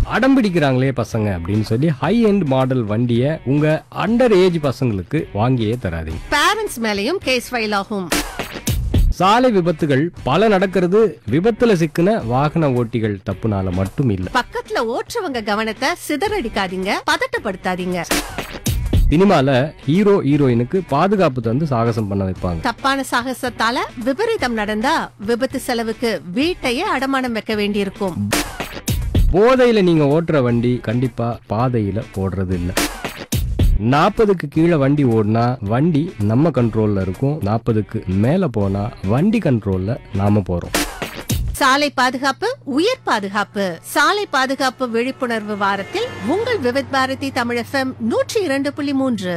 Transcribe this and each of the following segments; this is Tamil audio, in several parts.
அடம் பிடிக்கிறாங்களே பசங்க அப்படின்னு சொல்லி ஹை எண்ட் மாடல் வண்டியை உங்க அண்டர் ஏஜ் பசங்களுக்கு வாங்கியே தராதீங்க பேரண்ட்ஸ் மேலயும் கேஸ் ஃபைல் ஆகும் சாலை விபத்துகள் பல நடக்கிறது விபத்துல சிக்கின வாகன ஓட்டிகள் தப்புனால மட்டும் இல்ல பக்கத்துல ஓட்டுறவங்க கவனத்தை சிதறடிக்காதீங்க பதட்டப்படுத்தாதீங்க சினிமால ஹீரோ ஹீரோயினுக்கு பாதுகாப்பு தந்து சாகசம் பண்ண வைப்பாங்க தப்பான சாகசத்தால விபரீதம் நடந்தா விபத்து செலவுக்கு வீட்டையே அடமானம் வைக்க வேண்டியிருக்கும் போதையில நீங்க ஓட்டுற வண்டி கண்டிப்பா பாதையில போடுறது இல்ல நாற்பதுக்கு கீழே வண்டி ஓடினா வண்டி நம்ம கண்ட்ரோல்ல இருக்கும் நாற்பதுக்கு மேல போனா வண்டி கண்ட்ரோல்ல நாம போறோம் சாலை பாதுகாப்பு உயிர் பாதுகாப்பு சாலை பாதுகாப்பு விழிப்புணர்வு வாரத்தில் உங்கள் விவித் பாரதி தமிழ் எஃப்எம் நூற்றி இரண்டு புள்ளி மூன்று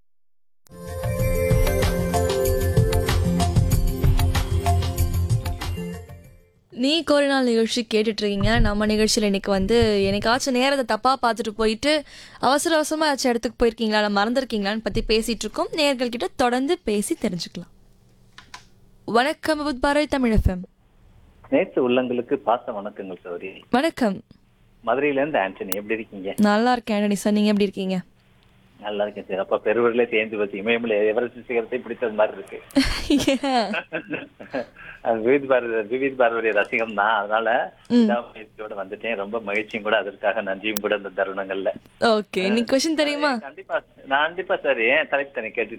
நீ கோரி நாள் நிகழ்ச்சி கேட்டுட்டு இருக்கீங்க நம்ம நிகழ்ச்சியில் இன்னைக்கு வந்து என்னைக்காச்சும் நேரத்தை தப்பாக பார்த்துட்டு போயிட்டு அவசர அவசரமாக ஏதாச்சும் இடத்துக்கு போயிருக்கீங்களா இல்லை மறந்துருக்கீங்களான்னு பற்றி பேசிட்டு இருக்கோம் நேர்கள் கிட்ட தொடர்ந்து பேசி தெரிஞ்சுக்கலாம் வணக்கம் வித் பாரதி தமிழ் எஃப்எம் நேற்று உள்ளங்களுக்கு பாச வணக்கங்கள் சௌரி வணக்கம் மதுரையில இருந்து ஆண்டனி எப்படி இருக்கீங்க நல்லா இருக்கேன் ஆண்டனி சார் நீங்கள் எப்படி இருக்கீங்க நல்லா இருக்கேன் சார் அப்ப பெருவர்களே தேர்ந்து வச்சு இமயமலை எவரெஸ்ட் சிகரத்தை பிடித்தது மாதிரி இருக்கு அது விவித் பாரதி விவித் பாரதியுடைய ரசிகம் தான் அதனால விடாமுயற்சியோட வந்துட்டேன் ரொம்ப மகிழ்ச்சியும் கூட அதற்காக நன்றியும் கூட இந்த தருணங்கள்ல ஓகே இன்னைக்கு கொஷின் தெரியுமா கண்டிப்பா நான் கண்டிப்பா சார் ஏன் தலைப்பு தனி கேட்டு